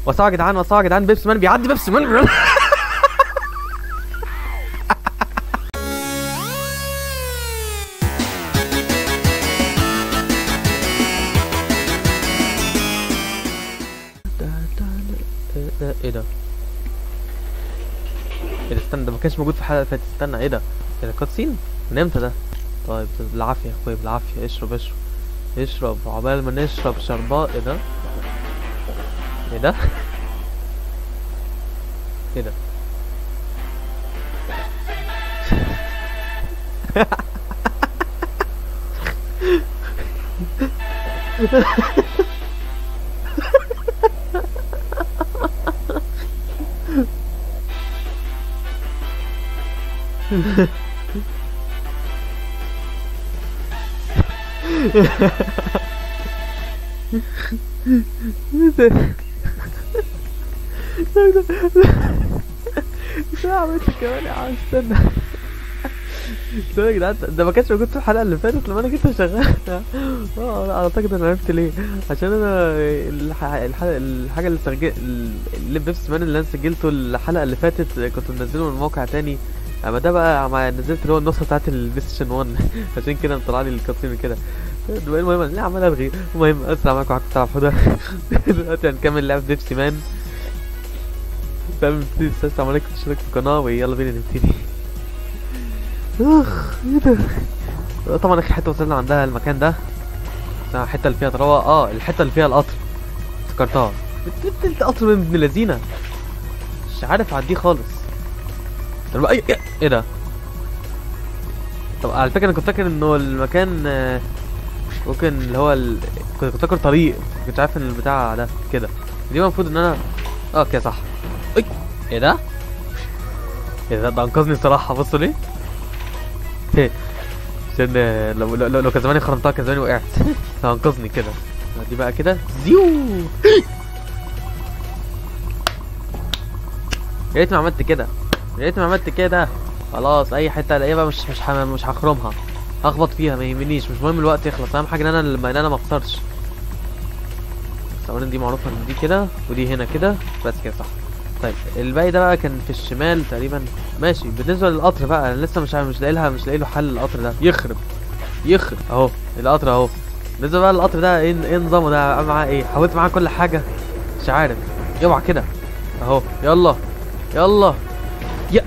وسعوا يا جدعان وسعوا يا جدعان بيبسي مان بيعدي بيبسي مان ده ايه ده؟ ايه ده استنى ده ما كانش موجود في الحلقه اللي فاتت استنى ايه ده؟ ايه ده كاتسين؟ من امتى ده؟ طيب بالعافيه يا اخويا بالعافيه اشرب اشرب اشرب عقبال ما نشرب شربات ايه ده؟ ايه ده؟ ايه ده؟ لا عملت كمان يا عم استنى استنى يا جدعان ده ما كانش موجود في الحلقه اللي فاتت لما انا كنت شغال اه لا اعتقد انا عرفت ليه عشان انا الح... الحلقه الحاجه اللي سجل اللي بيبس مان اللي انا سجلته الحلقه اللي فاتت كنت منزله من موقع تاني اما ده بقى مع نزلت اللي هو النسخه بتاعت البلايستيشن 1 عشان كده طلع لي الكاتسين كده المهم انا ليه عمال الغي المهم اسرع معاكم واحد بتاع حوده دلوقتي هنكمل لعبه بيبسي مان فاهم نبتدي السلام عليكم تشترك في القناه ويلا بينا نبتدي اخ ايه ده طبعا اخر حته وصلنا عندها المكان ده الحته اللي فيها تروى اه الحته اللي فيها القطر افتكرتها بت- بت- القطر من ابن لذينه مش عارف اعديه خالص طب ايه ايه إيه ده طب على فكره انا كنت فاكر انه المكان آه، ممكن اللي هو ال... كنت كنت فاكر طريق كنت عارف ان البتاع ده كده دي المفروض ان انا اه كده صح اي ايه ده ايه ده ده انقذني صراحه بصوا ليه هي. عشان آه، لو لو, لو, لو كان زماني خرمتها كان زماني وقعت فانقذني كده دي بقى كده زيو يا ريتني ما عملت كده يا ريتني ما عملت كده خلاص اي حته الاقيها بقى مش مش ح- مش هخرمها هخبط فيها ما يهمنيش مش مهم الوقت يخلص اهم حاجه ان انا ان انا ما اخسرش بس اولا دي معروفه ان دي كده ودي هنا كده بس كده صح طيب الباقي ده بقى كان في الشمال تقريبا ماشي بالنسبه للقطر بقى انا لسه مش عارف- مش لاقي لها مش لاقي له حل القطر ده يخرب يخرب اهو القطر اهو بالنسبه بقى للقطر ده ايه ايه نظامه ده عامل معاه ايه حاولت معاه كل حاجه مش عارف اوعى كده اهو يلا يلا يا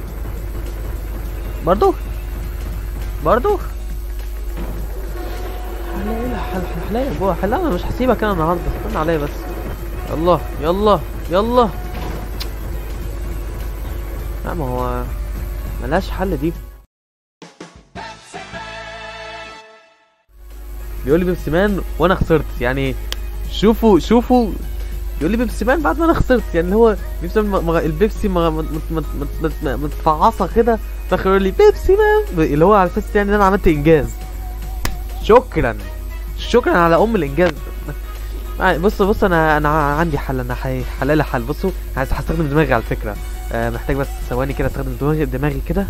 برضو برضو هلاقي حل هلاقي جوه حل انا مش هسيبك انا النهارده استنى عليا بس يلا يلا يلا لا ما هو ملهاش حل دي بيقول لي بيبسي مان وانا خسرت يعني شوفوا شوفوا بيقول لي بيبسي مان بعد ما انا خسرت يعني اللي هو بيبسي مان مغ... البيبسي مغ... مت... مت... مت... مت... مت... متفعصه كده في الاخر يقول لي بيبسي مان اللي هو على اساس يعني ان انا عملت انجاز شكرا شكرا على ام الانجاز آه، بص بص انا انا عندي حل انا ح- حلال حل بصوا عايز هستخدم دماغي على فكره آه محتاج بس ثواني كده استخدم دماغي دماغي كده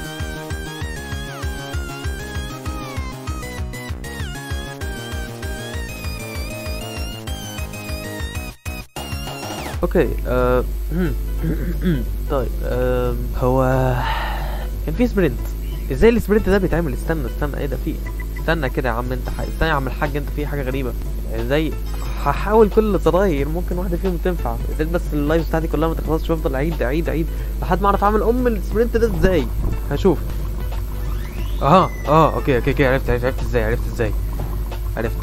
اوكي آه طيب آه هو كان في سبرنت ازاي السبرنت ده بيتعمل استنى استنى ايه ده في استنى كده يا عم انت ح... استنى يا عم الحاج انت في حاجه غريبه ازاي هحاول كل الزراير ممكن واحده فيهم تنفع ازاي بس اللايف بتاعتي كلها ما تخلصش وافضل اعيد اعيد اعيد لحد ما اعرف اعمل ام السبرنت ده ازاي هشوف اه اه اوكي اوكي اوكي عرفت عرفت, عرفت ازاي عرفت ازاي عرفت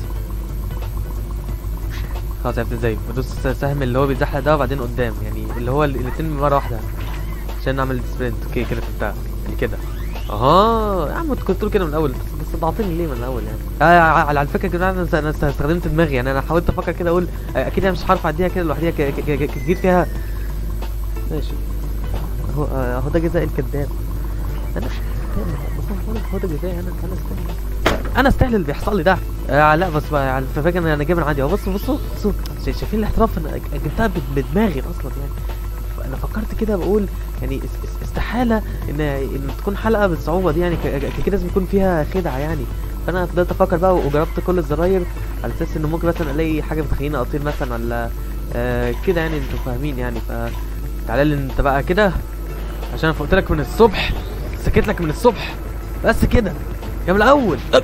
خلاص عرفت ازاي بدوس سهم اللي هو بيتزحلق ده وبعدين قدام يعني اللي هو ال- الاتنين مره واحده عشان نعمل سبرنت اوكي كده فهمتها يعني كده اها يا عم كنت تقول كده من الاول بس ضعتني ليه من الاول يعني آه على على فكره كده انا انا استخدمت دماغي يعني انا حاولت افكر كده اقول آه، اكيد انا مش هعرف اعديها كده لوحديها ك- ك- ك- كتير فيها ماشي اهو آه، اهو ده جزاء الكذاب انا استنى هو ده جزاء انا انا استنى انا استاهل اللي بيحصل لي ده آه لا بس بقى على فكره ان انا جايب من عندي اهو بصوا بصوا بصوا شا- شايفين الاحتراف انا جبتها بد- بدماغي اصلا يعني انا فكرت كده بقول يعني اس- اس- استحاله ان ان تكون حلقه بالصعوبه دي يعني ك- ك- كده لازم يكون فيها خدعه يعني فانا فضلت افكر بقى وجربت كل الزراير على اساس ان ممكن مثلا الاقي حاجه بتخليني اطير مثلا ولا آه كده يعني انتوا فاهمين يعني ف تعالى لي انت بقى كده عشان انا قلت لك من الصبح سكت لك من الصبح بس كده يا من الاول أب.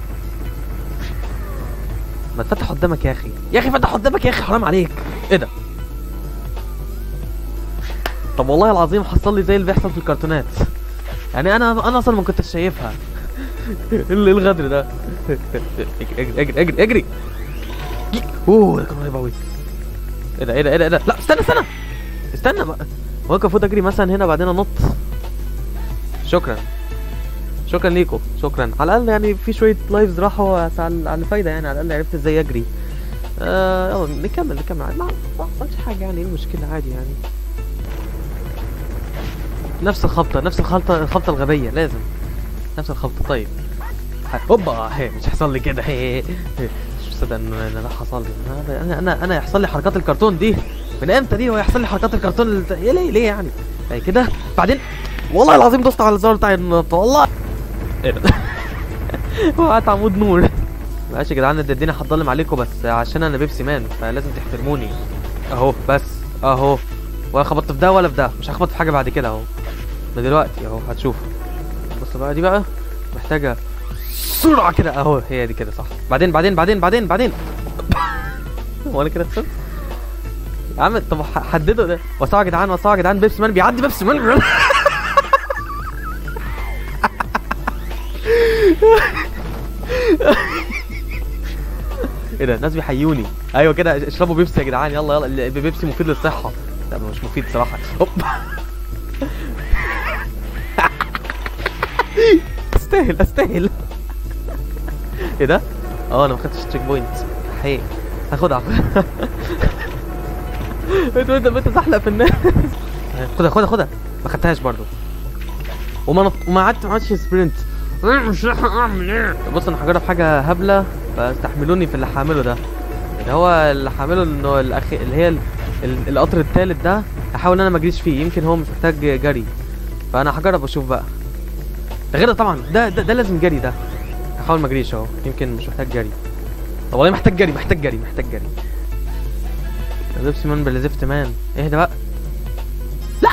ما تفتح قدامك يا اخي يا اخي فتح قدامك يا اخي حرام عليك ايه ده طب والله العظيم حصل لي زي اللي بيحصل في الكرتونات يعني انا انا اصلا ما كنتش شايفها ايه اللي- إيه الغدر ده اجري اجري اجري اجري اوه ده كان قريب قوي ايه ده ايه ده ايه ده إيه ده لا استنى استنى استنى بقى هو كان المفروض اجري مثلا هنا بعدين انط شكرا شكرا ليكم شكرا على الاقل يعني في شويه لايفز راحوا على على الفايده يعني على الاقل عرفت ازاي اجري آه يلا نكمل نكمل عادي ما ما حصلش حاجه يعني ايه المشكله عادي يعني نفس الخبطه نفس الخبطه الخبطه الغبيه لازم نفس الخبطه طيب ح- هوبا هي مش هيحصل لي كده هي مش مصدق ان إن ده حصل لي انا انا انا انا يحصل لي حركات الكرتون دي من امتى دي هو يحصل لي حركات الكرتون اللي... إيه ليه ليه يعني زي كده بعدين والله العظيم دوست على الزرار بتاع النط والله ايه ده وقعت عمود نور معلش يا جدعان الدنيا هتضلم عليكم بس عشان انا بيبسي مان فلازم تحترموني اهو بس اهو ولا خبطت في ده ولا في ده مش هخبط في حاجه بعد كده اهو من دلوقتي اهو هتشوف بص بقى دي بقى محتاجه سرعه كده اهو هي دي كده صح بعدين بعدين بعدين بعدين بعدين هو انا كده خسرت يا عم طب ح- حددوا ده وسعوا يا جدعان وسعوا يا جدعان بيبسي مان بيعدي بيبسي مان ايه ده الناس بيحيوني ايوه كده اشربوا بيبسي يا جدعان يلا يلا ال- بيبسي مفيد للصحه لا مش مفيد صراحه هوب استاهل استاهل ايه ده اه انا ما خدتش تشيك بوينت حي هاخدها انت انت انت زحلق في الناس خدها خدها خدها ما خدتهاش برضو وما نط... وما قعدت ما عملتش سبرنت مش اعمل ايه بص انا هجرب حاجه هبله فاستحملوني في اللي هعمله ده اللي هو اللي هعمله انه الاخي اللي هي ال... ال... القطر التالت ده هحاول ان انا ما اجريش فيه يمكن هو مش محتاج جري فانا هجرب اشوف بقى ده غير طبعا ده ده, ده لازم جري ده هحاول ما اجريش اهو يمكن مش محتاج جري طب والله محتاج جري محتاج جري محتاج جري لبس مان بلا زفت مان اهدى بقى لا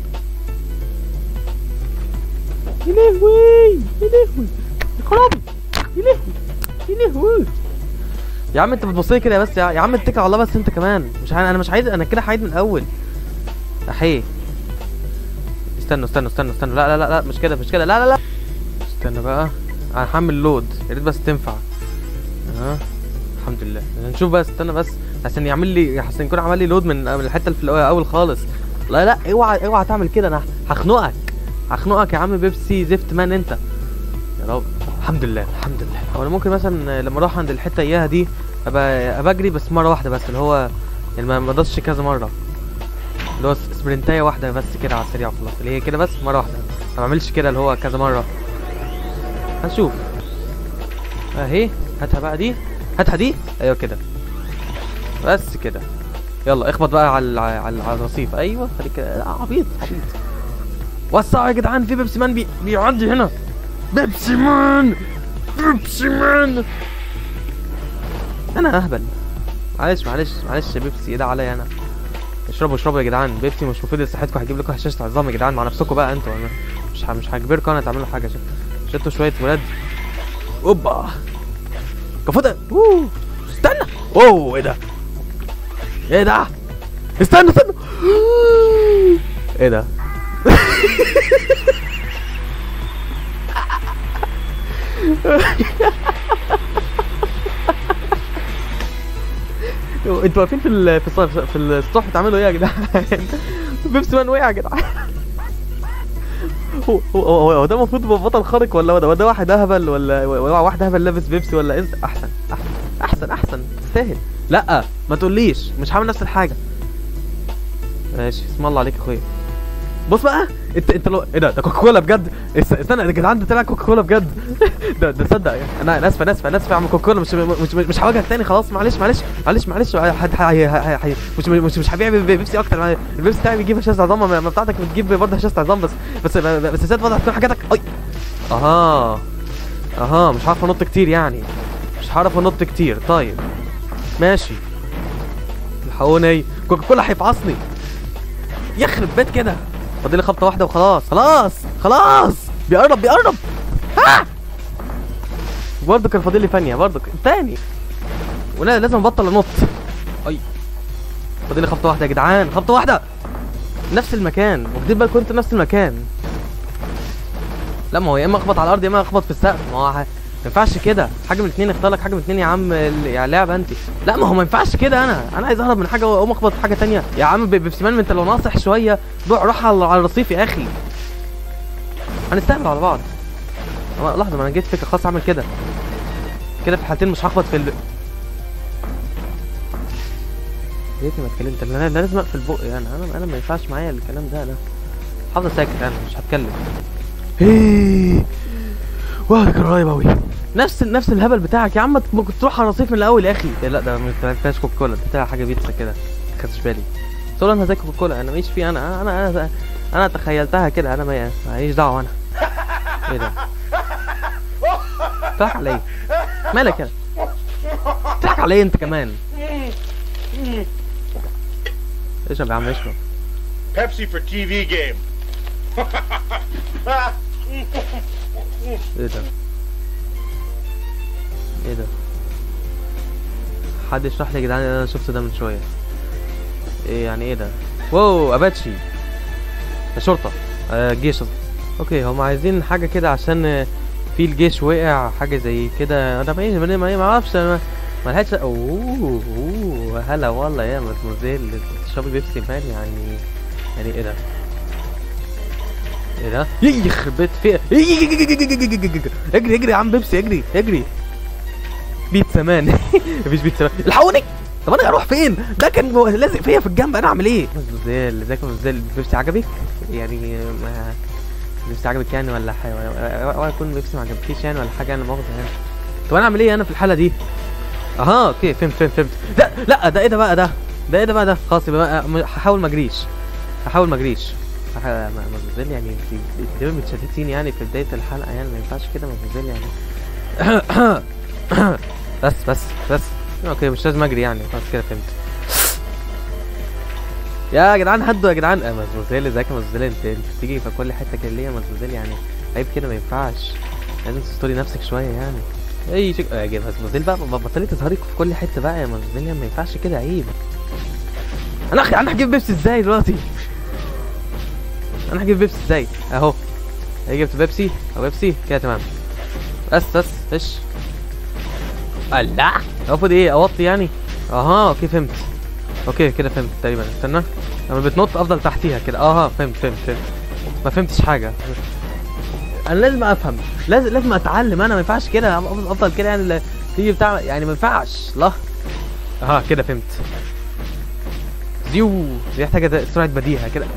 يا لهوي يا لهوي يا خرابي يا لهوي يا لهوي يا عم انت بتبص لي كده يا بس يا, يا عم اتكل على الله بس انت كمان مش ع... انا مش عايز انا كده هعيد من الاول احيه استنوا استنوا استنوا استنوا لا لا لا لا مش كده مش كده لا لا لا استنى بقى انا هحمل لود يا ريت بس تنفع اه الحمد لله نشوف بس استنى بس عشان يعمل لي عشان يكون عمل لي لود من من الحته اللي في الاول خالص لا لا اوعى اوعى تعمل كده انا هخنقك هخنقك يا عم بيبسي زفت مان انت يا رب الحمد لله الحمد لله هو انا ممكن مثلا لما اروح عند الحته اياها دي ابقى ابقى اجري بس مره واحده بس اللي هو يعني ما ما ادوسش كذا مره اللي هو سبرنتايه واحده بس كده على السريع خلاص اللي هي كده بس مره واحده ما بعملش كده اللي هو كذا مره هنشوف اهي هاتها بقى دي هاتها دي ايوه كده بس كده يلا اخبط بقى على ال- على ال- على الرصيف ايوه خليك كده آه، عبيط عبيط وسعوا يا جدعان في بيبسي مان بي... بيعدي هنا بيبسي مان بيبسي مان انا اهبل معلش معلش معلش يا بيبسي ده عليا انا اشربوا اشربوا يا جدعان بيبسي مش مفيد لصحتكم هيجيب لكم هشاشه عظام يا جدعان مع نفسكم بقى انتوا انا مش ه... مش هجبركم انا تعملوا حاجه عشان شتوا شويه ولاد اوبا كفوتة اوه استنى اوه ايه ده ايه ده استنى استنى ايه ده انتوا واقفين في ال- في الصف في السطح بتعملوا ايه يا جدعان بيبسي مان وقع يا جدعان هو هو هو هو ده المفروض يبقى بطل خارق ولا هو ده هو ده واحد اهبل ولا ولا واحد اهبل لابس بيبسي ولا انت احسن احسن احسن احسن تستاهل لا ما تقوليش مش هعمل نفس الحاجه ماشي اسم الله عليك يا اخويا بص بقى انت انت لو ايه ده ده كوكا كولا بجد است- استنى يا جدعان ده طلع كوكا كولا بجد ده ده تصدق يعني. انا انا اسف انا اسف انا اسف يا عم كوكا كولا مش مش مش, مش هواجهك تاني خلاص معلش معلش معلش معلش حد حي حي حي مش مش مش هبيع بي- بيبسي اكتر البيبسي بتاعي بيجيب هشاشه عظام ما ما بتاعتك بتجيب برضه هشاشه عظام بس بس بس زاد واضح تكون حاجاتك اي اها اها مش هعرف انط كتير يعني مش هعرف انط كتير طيب ماشي الحقوني كوكا كولا هيفعصني يخرب بيت كده فاضل لي خبطه واحده وخلاص خلاص خلاص بيقرب بيقرب ها برضه كان فاضل لي ثانيه برضه تاني وانا لازم ابطل انط اي فاضل لي خبطه واحده يا جدعان خبطه واحده نفس المكان واخدين بالكم انتوا نفس المكان لا ما هو يا اما اخبط على الارض يا اما اخبط في السقف ما هو ح- ما ينفعش كده حاجه من الاثنين اختار لك حاجه من الاثنين يا عم ال- يا لعبه انت لا ما هو ما ينفعش كده انا انا عايز اهرب من حاجه واقوم اخبط في حاجه تانية يا عم ب- بيبسيمان ما انت لو ناصح شويه روح روح على على الرصيف يا اخي هنستقبل على بعض أما- لحظه ما انا جيت فكره خلاص اعمل كده كده في الحالتين مش هخبط في ال يا ريتني ما اتكلمت انا أنا لازم اقفل بقي انا انا انا ما ينفعش معايا الكلام ده انا حافظ ساكت انا مش هتكلم هيه واو ده كان قريب اوي نفس نفس الهبل بتاعك يا عم ما كنت تروح على الرصيف من الاول يا اخي لا ده ما فيهاش كوكا كولا ده حاجه بيتزا كده ما خدتش بالي بس انا زي كوكا كولا انا ماليش فيه انا انا انا انا تخيلتها كده انا ما ماليش دعوه انا ايه ده بتضحك على ايه مالك يا بتضحك على ايه انت كمان اشرب يا عم اشرب Pepsi for TV game. ايه ده ايه ده حد يشرح لي يا جدعان انا شفت ده من شويه ايه يعني ايه ده واو اباتشي شرطه آه جيش قصدي. اوكي هم عايزين حاجه كده عشان آه، في الجيش وقع حاجه زي كده انا ما ما ما- ما اعرفش انا ما لحقتش اوه اوه هلا والله يا مدموزيل تشربي بيبسي مان يعني يعني ايه ده ايه ده يخرب بيت في اجري اجري يا عم بيبسي اجري اجري بيتزا مان مفيش بيتزا مان الحقوني طب انا اروح فين ده كان جوه- لازق فيا في الجنب انا اعمل ايه مزبوزيل ازيك يا مزبوزيل بيبسي عجبك يعني ما بيبسي عجبك يعني ولا حاجه ولا يكون بيبسي ما عجبكيش يعني ولا حاجه انا مؤاخذه يعني طب انا اعمل ايه انا في الحاله دي اها اوكي فهمت فهمت فهمت ده لا ده ايه ده بقى ده ده ايه ده بقى ده خلاص يبقى بقى- هحاول ما اجريش هحاول ما اجريش هح- ما ما مزبوزيل يعني انت دايما متشتتين يعني في بدايه الحلقه يعني ما ينفعش كده مزبوزيل يعني بس بس بس اوكي مش لازم اجري يعني خلاص كده فهمت يا جدعان هدوا يا جدعان آه، مزمزيل ازيك يا مزمزيل انت انت بتيجي في كل حته كده ليه يا مزمزيل يعني عيب كده ما ينفعش لازم تستوري نفسك شويه يعني اي شيء يا جدع مزمزيل بقى ب- بطلي تظهري في كل حته بقى يا مزمزيل يعني ما ينفعش كده عيب انا أخ... انا هجيب بيبسي ازاي دلوقتي انا هجيب بيبسي ازاي اهو هي جبت بيبسي او بيبسي كده تمام بس بس ايش الله المفروض ايه اوطي يعني اها اوكي فهمت اوكي كده فهمت تقريبا استنى لما بتنط افضل تحتيها كده اها فهمت فهمت فهمت ما فهمتش حاجه انا لازم افهم لازم لازم اتعلم انا ما ينفعش كده أفضل- افضل كده يعني ال- تيجي بتاع يعني ما ينفعش لا اها كده فهمت زيو دي محتاجه سرعه بديهه كده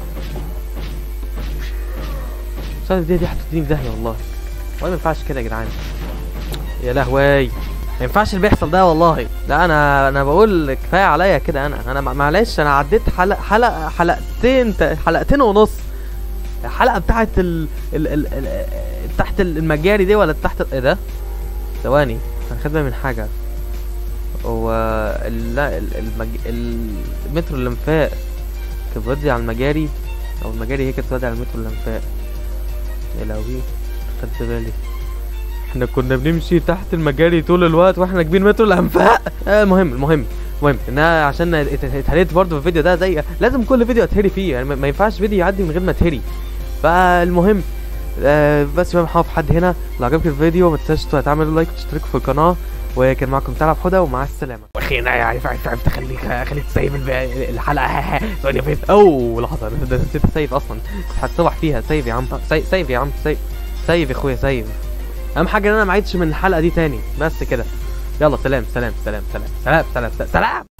سرعه البديهه دي هتوديني في داهيه والله والله ما ينفعش كده يا جدعان يا لهوي ما ينفعش اللي بيحصل ده والله لا انا انا بقول كفايه عليا كده انا انا مع- معلش انا عديت حلقه حلقه حلقتين ت- حلقتين ونص الحلقه بتاعت ال... ال... ال... ال... تحت المجاري دي ولا تحت ايه ده ثواني انا خدت بالي من حاجه هو ال... لا ال... المج... المترو الانفاق كان بيودي على المجاري او المجاري هي كانت بتودي على المترو الانفاق يا لهوي خدت بالي احنا كنا بنمشي تحت المجاري طول الوقت واحنا راكبين مترو الانفاق آه المهم المهم المهم انها عشان ات- اتهريت برضه في الفيديو ده زي لازم كل فيديو اتهري فيه يعني ما ما ينفعش فيديو يعدي من غير ما اتهري فالمهم آه بس بقى محاف حد هنا لو عجبك الفيديو ما تنساش تعملوا لايك وتشتركوا في القناه وكان معكم تلعب حدى ومع السلامه اخي انا عارف عارف عرفت اخليك اخليك تسيب الب- الحلقه ثواني فين اوه لحظه انا ده نسيت سيف اصلا هتصبح فيها سيف يا عم سي- سيف يا عم سيف سيف يا اخويا سيف اهم حاجه ان انا ما عيدش من الحلقه دي تاني بس كده يلا سلام سلام سلام سلام سلام سلام سلام, سلام.